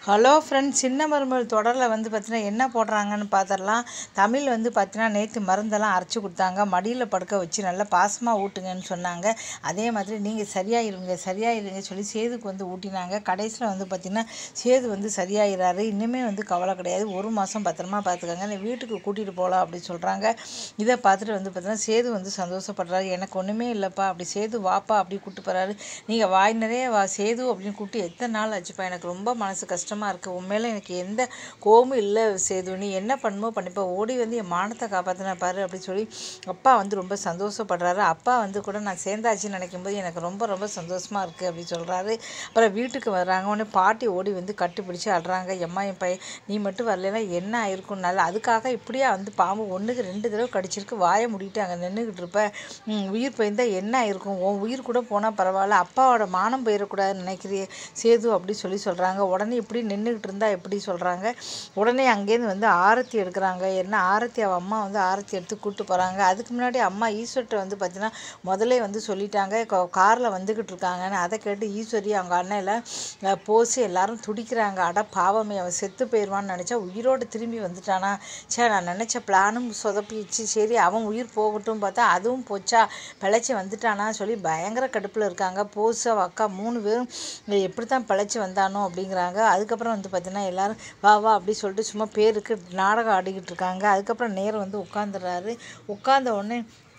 hello friends சின்ன மருமகள் தொடரில் வந்து பார்த்தீங்கன்னா என்ன போடுறாங்கன்னு பார்த்துடலாம் தமிழ் வந்து பார்த்தீங்கன்னா நேற்று மருந்தெல்லாம் அரைச்சி கொடுத்தாங்க மடியில் படுக்க வச்சு நல்லா பாசமாக ஊட்டுங்கன்னு சொன்னாங்க அதே மாதிரி நீங்கள் சரியாயிருங்க சரியாயிருங்க சொல்லி சேதுக்கு வந்து ஊட்டினாங்க கடைசியில் வந்து பார்த்திங்கன்னா சேது வந்து சரியாயிறாரு இன்னுமே வந்து கவலை கிடையாது ஒரு மாதம் பத்திரமா பார்த்துக்கங்க நீ வீட்டுக்கு கூட்டிகிட்டு போகலாம் அப்படின்னு சொல்கிறாங்க இதை பார்த்துட்டு வந்து பார்த்தீங்கன்னா சேது வந்து சந்தோஷப்படுறாரு எனக்கு ஒன்றுமே இல்லைப்பா அப்படி சேது வாப்பா அப்படி கூப்பிட்டு போகிறாரு நீங்கள் வாய் நிறைய வா சேது அப்படின்னு கூப்பிட்டு எத்தனை நாள் ஆச்சுப்பா எனக்கு ரொம்ப மனசு கஷ்டமாக இருக்குது உண்மையில எனக்கு எந்த கோவமும் இல்லை சேது நீ என்ன பண்ணுமோ பண்ணிப்பா ஓடி வந்து என் மானத்தை காப்பாற்றின பாரு அப்படின்னு சொல்லி அப்பா வந்து ரொம்ப சந்தோஷப்படுறாரு அப்பா வந்து கூட நான் சேர்ந்தாச்சுன்னு நினைக்கும்போது எனக்கு ரொம்ப ரொம்ப சந்தோஷமாக இருக்குது அப்படின்னு சொல்கிறாரு அப்புறம் வீட்டுக்கு வர்றாங்க உடனே பாட்டி ஓடி வந்து கட்டி பிடிச்சி அழுறாங்க எம்மா என் பையன் நீ மட்டும் வரலைன்னா என்ன ஆயிருக்கும் நல்லா அதுக்காக இப்படியா வந்து பாம்பு ஒன்றுக்கு ரெண்டு தடவை கடிச்சிருக்கு வாயை மூடிட்டு அங்கே நின்றுக்கிட்டு இருப்ப ம், உயிர் போயிருந்தா என்ன ஆயிருக்கும் உன் உயிர் கூட போனால் பரவாயில்ல அப்பாவோட மானம் போயிடக்கூடாதுன்னு நினைக்கிறியே சேது அப்படி சொல்லி சொல்கிறாங்க உடனே இப்படி நின்றுக்கிட்டு இருந்தா எப்படி சொல்கிறாங்க உடனே அங்கேருந்து வந்து ஆரத்தி எடுக்கிறாங்க என்ன ஆரத்தி அவள் அம்மா வந்து ஆரத்தி எடுத்து கூப்பிட்டு போகிறாங்க அதுக்கு முன்னாடி அம்மா ஈஸ்வர்கிட்ட வந்து பார்த்தீங்கன்னா முதல்ல வந்து சொல்லிட்டாங்க காரில் வந்துக்கிட்டு இருக்காங்கன்னு அதை கேட்டு ஈஸ்வரி அவங்க அண்ணன் போசி எல்லாரும் துடிக்கிறாங்க அட பாவமே அவன் செத்து போயிடுவான்னு நினச்சா உயிரோடு திரும்பி வந்துட்டானா சே நான் நினச்ச பிளானும் சொதப்பிச்சு சரி அவன் உயிர் போகட்டும் பார்த்தா அதுவும் போச்சா பிழைச்சி வந்துட்டானா சொல்லி பயங்கர கடுப்பில் இருக்காங்க போஸ் அவ அக்கா மூணு பேரும் எப்படி தான் பிழைச்சி வந்தானோ அப்படிங்கிறாங்க அதுக்கப்புறம் வந்து பார்த்தீங்கன்னா எல்லாரும் வா வா அப்படி சொல்லிட்டு சும்மா பேருக்கு நாடகம் ஆடிக்கிட்டு இருக்காங்க அதுக்கப்புறம் நேரம் வந்து உட்காந்துடுறாரு உட்கார்ந்த உடனே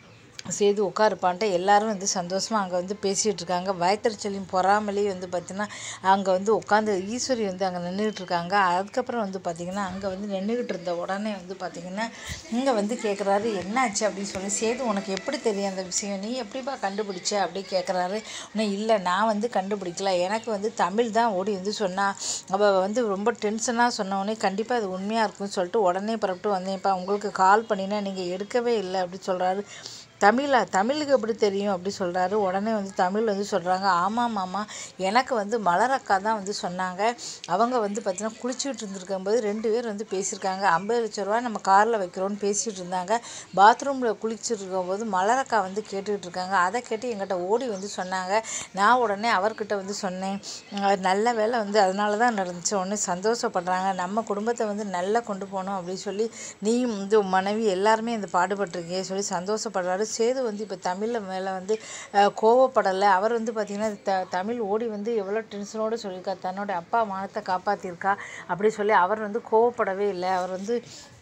சேது உட்காருப்பான்ட்டு எல்லாரும் வந்து சந்தோஷமாக அங்கே வந்து பேசிகிட்டு இருக்காங்க வயத்தறிச்சலையும் பொறாமலையும் வந்து பார்த்திங்கன்னா அங்கே வந்து உட்காந்து ஈஸ்வரி வந்து அங்கே நின்றுக்கிட்டு இருக்காங்க அதுக்கப்புறம் வந்து பார்த்திங்கன்னா அங்கே வந்து நின்றுக்கிட்டு இருந்த உடனே வந்து பார்த்திங்கன்னா இங்கே வந்து கேட்குறாரு என்னாச்சு அப்படின்னு சொல்லி சேது உனக்கு எப்படி தெரியும் அந்த விஷயம் நீ எப்படிப்பா கண்டுபிடிச்ச அப்படி கேட்குறாரு உடனே இல்லை நான் வந்து கண்டுபிடிக்கல எனக்கு வந்து தமிழ் தான் ஓடி வந்து சொன்னா அவள் வந்து ரொம்ப டென்ஷனாக சொன்ன உடனே கண்டிப்பாக அது உண்மையாக இருக்கும்னு சொல்லிட்டு உடனே புறப்பட்டு வந்தேன்ப்பா உங்களுக்கு கால் பண்ணினா நீங்கள் எடுக்கவே இல்லை அப்படி சொல்கிறாரு தமிழா தமிழுக்கு எப்படி தெரியும் அப்படி சொல்கிறாரு உடனே வந்து தமிழ் வந்து சொல்கிறாங்க ஆமாம் மாமா எனக்கு வந்து மலரக்கா தான் வந்து சொன்னாங்க அவங்க வந்து பார்த்தீங்கன்னா குளிச்சுட்டு இருந்திருக்கும்போது ரெண்டு பேர் வந்து பேசியிருக்காங்க ஐம்பது லட்ச ரூபா நம்ம காரில் வைக்கிறோன்னு பேசிகிட்டு இருந்தாங்க பாத்ரூமில் குளிச்சுட்டு இருக்கும்போது மலரக்கா வந்து கேட்டுக்கிட்டு இருக்காங்க அதை கேட்டு எங்கிட்ட ஓடி வந்து சொன்னாங்க நான் உடனே அவர்கிட்ட வந்து சொன்னேன் அஹ் நல்ல வேலை வந்து அதனால தான் நடந்துச்சு உடனே சந்தோஷப்படுறாங்க நம்ம குடும்பத்தை வந்து நல்லா கொண்டு போகணும் அப்படின்னு சொல்லி நீயும் வந்து உன் மனைவி எல்லாருமே இந்த பாடுபட்டிருக்கே சொல்லி சந்தோஷப்படுறாரு சேது வந்து இப்போ தமிழில் மேலே வந்து அஹ், கோவப்படலை அவர் வந்து பார்த்திங்கன்னா த தமிழ் ஓடி வந்து எவ்வளோ டென்ஷனோடு சொல்லியிருக்கா தன்னோட அப்பா மானத்தை காப்பாற்றிருக்கா அப்படி சொல்லி அவர் வந்து கோவப்படவே இல்லை அவர் வந்து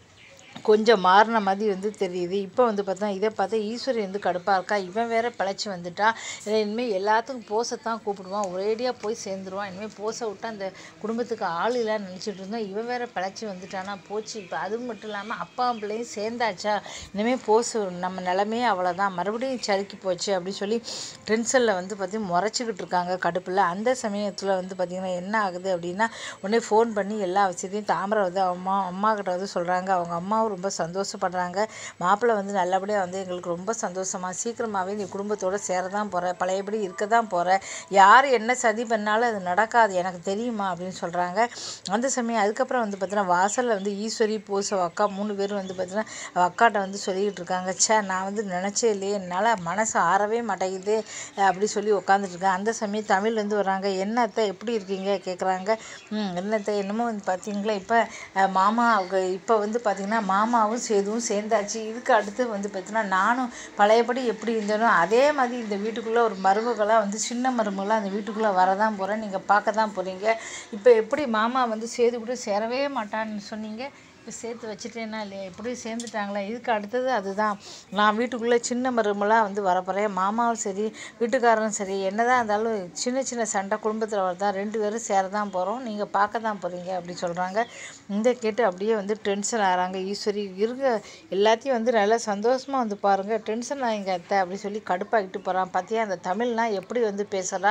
கொஞ்சம் மாறின மாதிரி வந்து தெரியுது இப்போ வந்து பார்த்தா இதை பார்த்தா ஈஸ்வரி வந்து கடுப்பாக இருக்கா இவன் வேற பிழைச்சி வந்துட்டா இதை இனிமேல் எல்லாத்துக்கும் போசத்தான் கூப்பிடுவான் ஒரேடியாக போய் சேர்ந்துருவான் இனிமேல் போசை விட்டா அந்த குடும்பத்துக்கு ஆள் இல்லைன்னு நினச்சிட்டு இருந்தோம் இவன் வேற பிழைச்சி வந்துட்டானா போச்சு இப்போ அது மட்டும் இல்லாமல் அப்பா பிள்ளையும் சேர்ந்தாச்சா இனிமேல் போசு நம்ம நிலமையே அவ்வளோதான் மறுபடியும் சறுக்கி போச்சு அப்படின்னு சொல்லி டென்ஷனில் வந்து பார்த்திங்கன்னா முறைச்சிக்கிட்டு இருக்காங்க கடுப்பில் அந்த சமயத்தில் வந்து பார்த்திங்கன்னா என்ன ஆகுது அப்படின்னா உடனே ஃபோன் பண்ணி எல்லா விஷயத்தையும் தாமரை வந்து அம்மா அம்மா கிட்ட வந்து சொல்கிறாங்க அவங்க அம்மாவும் ரொம்ப சந்தோஷப்படுறாங்க மாப்பிள்ளை வந்து நல்லபடியாக வந்து எங்களுக்கு ரொம்ப சந்தோஷமா சீக்கிரமாகவே நீ குடும்பத்தோடு சேர தான் போகிற பழையபடி இருக்க தான் போகிற யார் என்ன சதி பண்ணாலும் அது நடக்காது எனக்கு தெரியுமா அப்படின்னு சொல்கிறாங்க அந்த சமயம் அதுக்கப்புறம் வந்து பார்த்தீங்கன்னா வாசலில் வந்து ஈஸ்வரி போஸ் அவ அக்கா மூணு பேரும் வந்து பார்த்தீங்கன்னா அவள் அக்காட்ட வந்து சொல்லிக்கிட்டு இருக்காங்க ச்சே நான் வந்து நினச்சே இல்லையே என்னால் மனசு ஆறவே மாட்டேங்குது அஹ் அப்படி சொல்லி உட்காந்துட்டு இருக்கேன் அந்த சமயம் தமிழ் வந்து வராங்க என்னத்தை எப்படி இருக்கீங்க கேட்குறாங்க ம் என்னத்தை என்னமோ வந்து பார்த்தீங்களா இப்போ மாமா அவங்க இப்போ வந்து பார்த்தீங்கன்னா மாமாவும் சேதுவும் சேர்ந்தாச்சு இதுக்கு அடுத்து வந்து பார்த்தீங்கன்னா நானும் பழையபடி எப்படி இருந்தேனோ அதே மாதிரி இந்த வீட்டுக்குள்ளே ஒரு மருமகளாக வந்து சின்ன மருமகளாக அந்த வீட்டுக்குள்ளே வரதான் போகிறேன் நீங்கள் பார்க்க தான் போகிறீங்க இப்போ எப்படி மாமா வந்து சேது கூட சேரவே மாட்டான்னு சொன்னீங்க இப்போ சேர்த்து வச்சுட்டேன்னா இல்லையா எப்படியும் சேர்ந்துட்டாங்களா இதுக்கு அடுத்தது அதுதான் நான் வீட்டுக்குள்ளே சின்ன மருமலாக வந்து வரப்போகிறேன் மாமாவும் சரி வீட்டுக்காரரும் சரி என்னதான் இருந்தாலும் சின்ன சின்ன சண்டை குடும்பத்தில் வரதா ரெண்டு பேரும் சேர தான் போகிறோம் நீங்கள் பார்க்க தான் போகிறீங்க அப்படி சொல்கிறாங்க இந்த கேட்டு அப்படியே வந்து டென்ஷன் ஆகிறாங்க ஈஸ்வரி இருங்க எல்லாத்தையும் வந்து நல்லா சந்தோஷமாக வந்து பாருங்கள் டென்ஷன் ஆகிங்க அத்தை அப்படி சொல்லி கடுப்பாகிட்டு போகிறான் பார்த்தியா அந்த தமிழ்லாம் எப்படி வந்து பேசுகிறா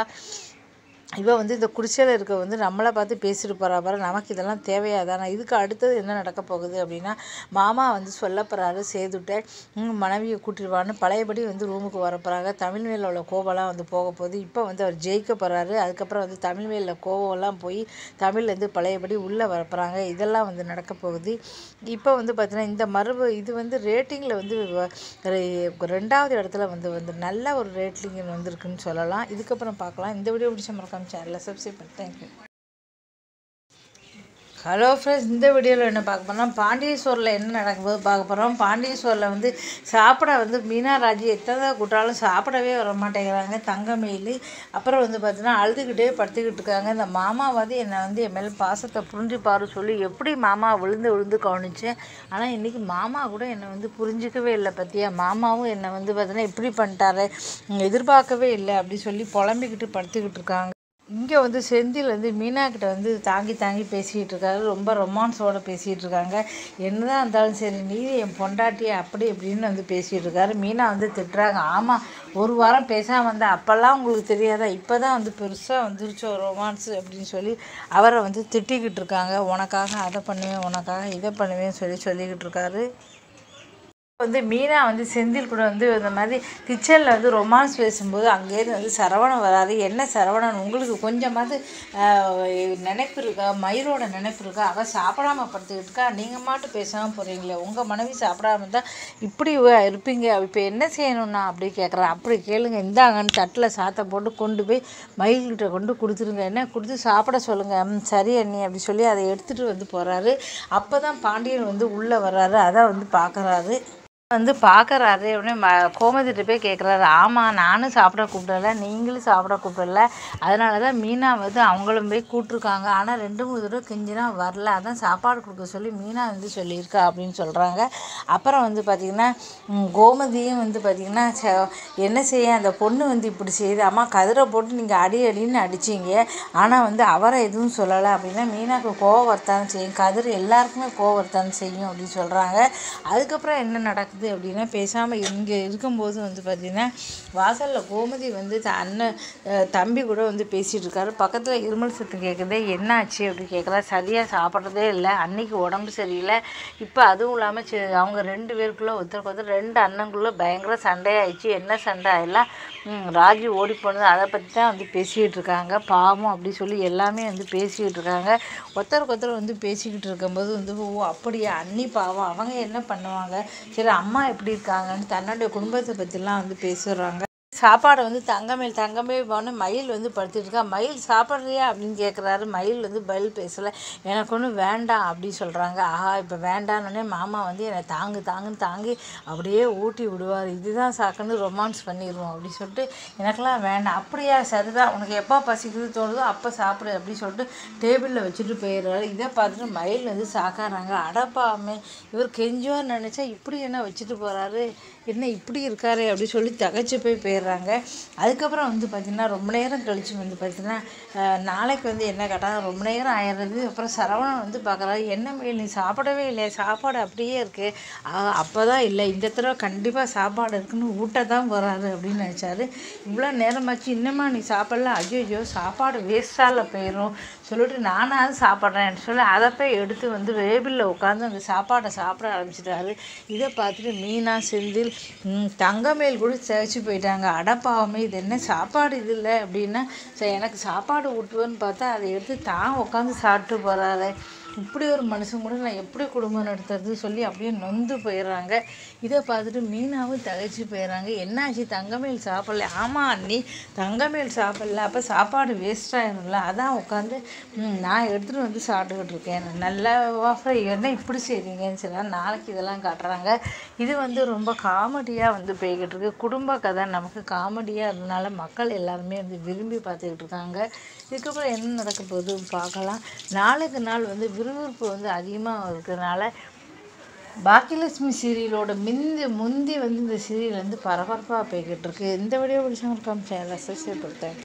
இவ வந்து இந்த குடிசையில் இருக்க வந்து நம்மளை பார்த்து பேசிட்டு போகிறா பாரு நமக்கு இதெல்லாம் தேவையாதானா இதுக்கு அடுத்தது என்ன நடக்க போகுது அப்படின்னா மாமா வந்து சொல்ல போகிறாரு சேதுட்ட "உம், மனைவியை கூட்டிடுவான்னு பழையபடி வந்து ரூமுக்கு வர போகிறாங்க தமிழ் மேல உள்ள கோபம்லாம் வந்து போக போகுது இப்போ வந்து அவர் ஜெயிக்க போகிறாரு அதுக்கப்புறம் வந்து தமிழ் மேல கோவம்லாம் போய் தமிழ்லேருந்து பழையபடி உள்ளே வர போகிறாங்க இதெல்லாம் வந்து நடக்க போகுது இப்போ வந்து பார்த்தீங்கன்னா இந்த மரபு இது வந்து ரேட்டிங்கில் வந்து வ- ரெ- ரெண்டாவது இடத்துல வந்து வந்து நல்ல ஒரு ரேட்டிங் வந்திருக்குன்னு சொல்லலாம் இதுக்கப்புறம் பார்க்கலாம் இந்த வீடியோ பிடிச்ச மறக்காம சேனலை சப்ஸ்கிரைப் பண்ணி தேங்க்யூ ஹலோ ஃப்ரெண்ட்ஸ் இந்த வீடியோவில் என்ன பார்க்க போறோம்னா பாண்டியேஸ்வரில் என்ன நடக்க போது பார்க்க போகிறோம் பாண்டியேஸ்வரில் வந்து சாப்பிட வந்து மீனாராஜி எத்தனை கூட்டாலும் சாப்பிடவே வர மாட்டேங்கிறாங்க தங்கமயில் அப்புறம் வந்து பார்த்தீங்கன்னா அழுதுகிட்டே படுத்துக்கிட்டு இருக்காங்க இந்த மாமா வந்து என்னை வந்து என் மேலே பாசத்தை புரிஞ்சுப்பாரு சொல்லி எப்படி மாமா விழுந்து விழுந்து கவனிச்சேன் ஆனால் இன்றைக்கி மாமா கூட என்னை வந்து புரிஞ்சிக்கவே இல்லை பற்றியா மாமாவும் என்னை வந்து பார்த்தீங்கன்னா இப்படி பண்ணிட்டாரு எதிர்பார்க்கவே இல்லை அப்படி சொல்லி புலம்பிக்கிட்டு படுத்துக்கிட்டு இருக்காங்க இங்கே வந்து செந்தில் வந்து மீனா கிட்ட வந்து தாங்கி தாங்கி பேசிக்கிட்டு இருக்காரு ரொம்ப ரொமான்ஸோட பேசிகிட்டு இருக்காங்க என்னதான் இருந்தாலும் சரி நீ என் பொண்டாட்டி அப்படி இப்படின்னு வந்து பேசிகிட்டு இருக்காரு மீனா வந்து திட்டுறாங்க ஆமாம் ஒரு வாரம் பேசாமல் வந்தா அப்போல்லாம் உங்களுக்கு தெரியாதா இப்போ தான் வந்து பெருசாக வந்துருச்சோ ரொமான்ஸு அப்படின்னு சொல்லி அவரை வந்து திட்டிக்கிட்டு இருக்காங்க உனக்காக அதை பண்ணுவேன் உனக்காக இதை பண்ணுவேன்னு சொல்லி சொல்லிக்கிட்டு இருக்காரு வந்து மீனா வந்து செந்தில் கூட வந்து இந்த மாதிரி கிச்சனில் வந்து ரொமான்ஸ் பேசும்போது அங்கேயிருந்து வந்து சரவணன் வராது என்ன சரவணன் உங்களுக்கு கொஞ்சமாவது ஆஹ், நினைப்பு இருக்கா மயிரோட நினைப்பு இருக்கா அவள் சாப்பிடாம படுத்துக்கிட்டு இருக்கா நீங்கள் மட்டும் பேசாமல் போகிறீங்களே உங்கள் மனைவி சாப்பிடாம இருந்தால் இப்படி வ- இருப்பீங்க இப்போ என்ன செய்யணும்னா அப்படி கேட்குறேன் அப்படி கேளுங்க இந்தாங்கன்னு தட்டில் சாத்தை போட்டு கொண்டு போய் மயில்கிட்ட கொண்டு கொடுத்துருங்க என்ன கொடுத்து சாப்பிட சொல்லுங்கள் ம் சரி அண்ணி அப்படி சொல்லி அதை எடுத்துகிட்டு வந்து போகிறாரு அப்போ தான் பாண்டியன் வந்து உள்ளே வர்றாரு அதை வந்து பார்க்குறாரு வந்து பார்க்குறாரு உடனே ம கோமதிட்ட போய் கேட்குறாரு ஆமாம் நானும் சாப்பிட கூப்பிடல நீங்களும் சாப்பிட கூப்பிடல அதனால தான் மீனா வந்து அவங்களும் போய் கூப்பிட்ருக்காங்க ஆனால் ரெண்டு மூணு தடவை கெஞ்சினா வரல அதான் சாப்பாடு கொடுக்க சொல்லி மீனா வந்து சொல்லியிருக்கா அப்படின்னு சொல்கிறாங்க அப்புறம் வந்து பார்த்திங்கன்னா ம், கோமதியும் வந்து பார்த்திங்கன்னா ச- என்ன செய்ய அந்த பொண்ணு வந்து இப்படி செய்யுது அம்மா கதிரை போட்டு நீங்கள் அடி அடின்னு அடிச்சீங்க ஆனால் வந்து அவரை எதுவும் சொல்லலை அப்படின்னா மீனாக்கு கோவம் வரத்தானே செய்யும் கதிர் எல்லாருக்குமே கோவம் வரத்தானே செய்யும் அப்படின்னு சொல்கிறாங்க அதுக்கப்புறம் என்ன நடக்குது அப்படின்னா பேசாமல் இங்கே இருக்கும்போது வந்து பார்த்திங்கன்னா வாசலில் கோமதி வந்து த அண்ணன் அஹ், தம்பி கூட வந்து பேசிகிட்டு இருக்காரு பக்கத்தில் இருமல் சத்தம் கேட்குதே என்னாச்சு அப்படி கேட்குறா சரியாக சாப்பிட்றதே இல்லை அன்னைக்கு உடம்பு சரியில்லை இப்போ அதுவும் இல்லாமல் சி அவங்க ரெண்டு பேருக்குள்ளே ஒருத்தருக்கு ஒருத்தர் ரெண்டு அண்ணங்குள்ளே பயங்கர சண்டையாயிடுச்சு என்ன சண்டை எல்லாம் ம், ராஜி ஓடி போனது அதை பற்றி தான் வந்து பேசிக்கிட்டு இருக்காங்க பாவம் அப்படி சொல்லி எல்லாமே வந்து பேசிக்கிட்டு இருக்காங்க ஒருத்தருக்கு ஒருத்தர் வந்து பேசிக்கிட்டு இருக்கும்போது வந்து ஓ அப்படியா அண்ணி பாவம் அவங்க என்ன பண்ணுவாங்க சரி அம்மா எப்படி இருக்காங்கன்னு தன்னுடைய குடும்பத்தை பற்றிலாம் வந்து பேசுகிறாங்க சாப்பாடை வந்து தங்கமேல் தங்கமேல் போன மயில் வந்து படுத்துட்டு இருக்கா மயில் சாப்பிட்றியா அப்படின்னு கேட்குறாரு மயில் வந்து பதில் பேசலை எனக்கு ஒன்றும் வேண்டாம் அப்படின்னு சொல்கிறாங்க ஆஹா இப்போ வேண்டான்னொடனே மாமா வந்து என்னை தாங்கு தாங்குன்னு தாங்கி அப்படியே ஊட்டி விடுவார் இதுதான் சாக்குன்னு ரொமான்ஸ் பண்ணிடுவோம் அப்படின்னு சொல்லிட்டு எனக்கெல்லாம் வேண்டாம் அப்படியா சரிதான் உனக்கு எப்போ பசிக்குது தோணுதோ அப்போ சாப்பிடு அப்படின்னு சொல்லிட்டு டேபிளில் வச்சுட்டு போயிடுறாரு இதை பார்த்துட்டு மயில் வந்து சாக்காராங்க அடப்பாமே இவர் கெஞ்சுவார் நினச்சா இப்படி என்ன வச்சுட்டு போகிறாரு என்ன இப்படி இருக்காரு அப்படி சொல்லி தகச்சு போய் போயிடுறாங்க அதுக்கப்புறம் வந்து பார்த்திங்கன்னா ரொம்ப நேரம் கழிச்சு வந்து பார்த்திங்கன்னா அஹ், நாளைக்கு வந்து என்ன கேட்டால் ரொம்ப நேரம் ஆயிடுறது அப்புறம் சரவணன் வந்து பார்க்குறாரு என்ன மேல் நீ சாப்பிடவே இல்லை சாப்பாடு அப்படியே இருக்குது அப்போ தான் இல்லை இந்த தடவை கண்டிப்பாக சாப்பாடு இருக்குன்னு ஊட்ட தான் போகிறாரு அப்படின்னு நினச்சாரு இவ்வளோ நேரமாச்சு இன்னுமா நீ சாப்பிடல ஐயோ சாப்பாடு வேஸ்ட்டால் போயிடும் சொல்லிட்டு நானாவது சாப்பிட்றேன்னு சொல்லி அதை போய் எடுத்து வந்து வேபிளில் உட்காந்து அந்த சாப்பாடை சாப்பிட ஆரம்பிச்சிட்டாரு இதை பார்த்துட்டு மீனா செந்தில் ம், தங்கமேல் கூட சிதைச்சு போயிட்டாங்க அடப்பாவமே இது என்ன சாப்பாடு இது இல்லை அப்படின்னா சரி எனக்கு சாப்பாடு ஊட்டுவேன்னு பார்த்தா அதை எடுத்து தான் உட்காந்து சாப்பிட்டு போகிறாரு இப்படி ஒரு மனுஷன் கூட நான் எப்படி குடும்பம் நடத்துறது சொல்லி அப்படியே நொந்து போயிடுறாங்க இதை பார்த்துட்டு மீனாவும் தகைச்சு போயிடுறாங்க என்னாச்சு தங்கமேல் சாப்பிடல ஆமாம் அண்ணி தங்கமேல் சாப்பிடல அப்போ சாப்பாடு வேஸ்ட் ஆயிரும்ல அதான் உட்காந்து ம், நான் எடுத்துகிட்டு வந்து சாப்பிட்டுக்கிட்டு இருக்கேன் நல்ல ஆஃபர் என்ன இப்படி செய்றீங்கன்னு சொல்லி நாளைக்கு இதெல்லாம் காட்டுறாங்க இது வந்து ரொம்ப காமெடியாக வந்து போய்கிட்டு இருக்கு குடும்ப கதை நமக்கு காமெடியாக இருந்தனால மக்கள் எல்லாருமே வந்து விரும்பி பார்த்துக்கிட்டு இருக்காங்க இதுக்கப்புறம் என்ன நடக்க போகுது பார்க்கலாம் நாளுக்கு நாள் வந்து விறுவிறுப்பு வந்து அதிகமாக இருக்கிறதுனால பாக்கியலட்சுமி சீரியலோட மிந்தி முந்தி வந்து இந்த சீரியல் வந்து பரபரப்பாக போய்கிட்டு இருக்கு இந்த வீடியோ பிடிச்சவங்க சேனலை சப்ஸ்கிரைப் கொடுத்தேன்